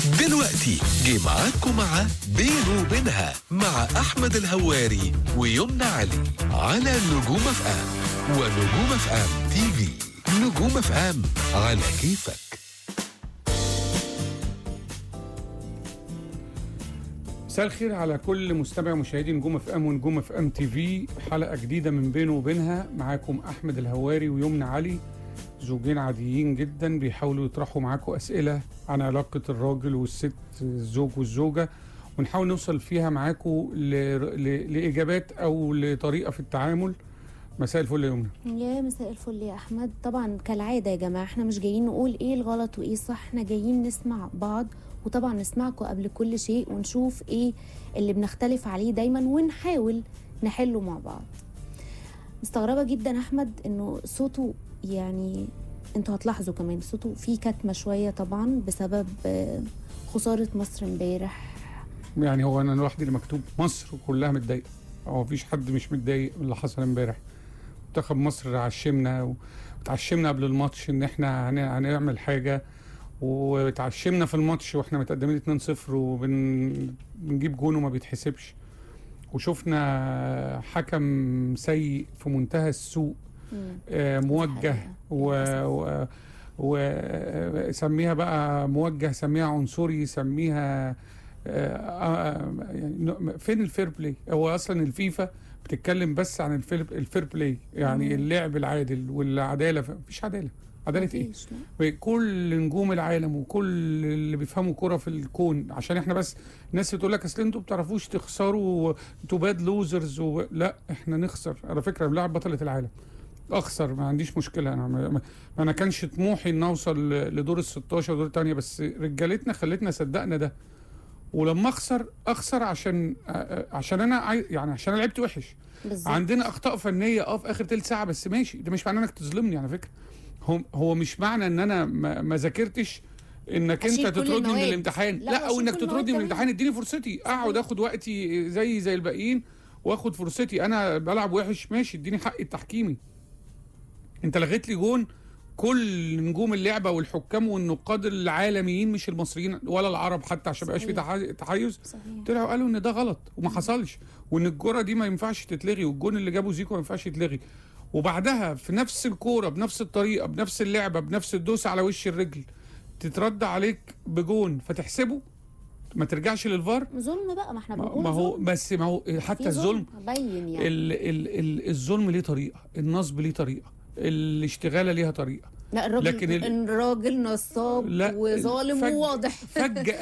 دلوقتي جه معاكم مع بينه وبينها مع أحمد الهواري ويمنى علي على نجوم اف ام ونجوم اف ام تي في نجوم اف ام على كيفك مساء الخير على كل مستمع مشاهدي نجوم اف ام ونجوم اف ام تي في حلقه جديده من بينه وبينها معاكم احمد الهواري ويمنى علي زوجين عاديين جدا بيحاولوا يطرحوا معاكم اسئله عن علاقه الراجل والست الزوج والزوجه ونحاول نوصل فيها معاكم ل... ل... لاجابات او لطريقه في التعامل مساء الفل يا يمنى يا مساء الفل يا احمد طبعا كالعاده يا جماعه احنا مش جايين نقول ايه الغلط وايه الصح احنا جايين نسمع بعض وطبعا نسمعكم قبل كل شيء ونشوف ايه اللي بنختلف عليه دايما ونحاول نحله مع بعض مستغربه جدا احمد انه صوته يعني انتوا هتلاحظوا كمان صوته فيه كتمه شويه طبعا بسبب آه، خساره مصر امبارح يعني هو انا لوحدي اللي مكتوب مصر كلها متضايقه هو مفيش حد مش متضايق من اللي حصل امبارح منتخب مصر عشمنا وتعشمنا قبل الماتش ان احنا هن- هنعمل حاجه وتعشمنا في الماتش واحنا متقدمين 2-0 وبنجيب جون وما بيتحسبش وشفنا حكم سيء في منتهى السوء مم. آه، موجه الحقيقة. و, للأسف. و... وسميها بقى موجه سميها عنصري سميها آه، آه، يعني ن- فين الفير بلاي هو اصلا الفيفا بتتكلم بس عن الفير الفير بلاي يعني مم. اللعب العادل والعداله مفيش عداله عداله ايه مفيش، لا. كل نجوم العالم وكل اللي بيفهموا كرة في الكون عشان احنا بس الناس بتقول لك اصل انتوا بتعرفوش تخسروا انتوا باد لوزرز و... لا احنا نخسر على فكره بنلعب بطله العالم اخسر ما عنديش مشكله انا ما, ما انا كانش طموحي ان اوصل ل- لدور ال 16 ودور الثانيه بس رجالتنا خلتنا صدقنا ده ولما اخسر اخسر عشان ع- عشان انا عاي... يعني عشان انا لعبت وحش بالظبط عندنا اخطاء فنيه اه في اخر تلت ساعه بس ماشي ده مش معناه انك تظلمني على فكره هو هو مش معنى ان انا ما, ما ذاكرتش انك انت أشيل كل تطردني من المواد. الامتحان لا، لا او أشيل انك كل المواد تطردني من كمان. الامتحان اديني فرصتي اقعد اخد وقتي زي زي الباقيين واخد فرصتي انا بلعب وحش ماشي اديني حقي التحكيمي انت لغيت لي جون كل نجوم اللعبه والحكام والنقاد العالميين مش المصريين ولا العرب حتى عشان ما يبقاش في صحيح. تحي- تحيز صحيح طلعوا قالوا ان ده غلط وما حصلش وان الكره دي ما ينفعش تتلغي والجون اللي جابه زيكو ما ينفعش يتلغي وبعدها في نفس الكوره بنفس الطريقه بنفس اللعبه بنفس الدوسه على وش الرجل تترد عليك بجون فتحسبه ما ترجعش للفار ظلم بقى ما احنا ما بنقول ما هو ظلم. بس ما هو حتى في الظلم باين يعني ال ال ال الظلم ليه طريقه النصب ليه طريقه الاشتغاله ليها طريقه لا الراجل لكن ال- الراجل نصاب لا وظالم فج- وواضح فجأة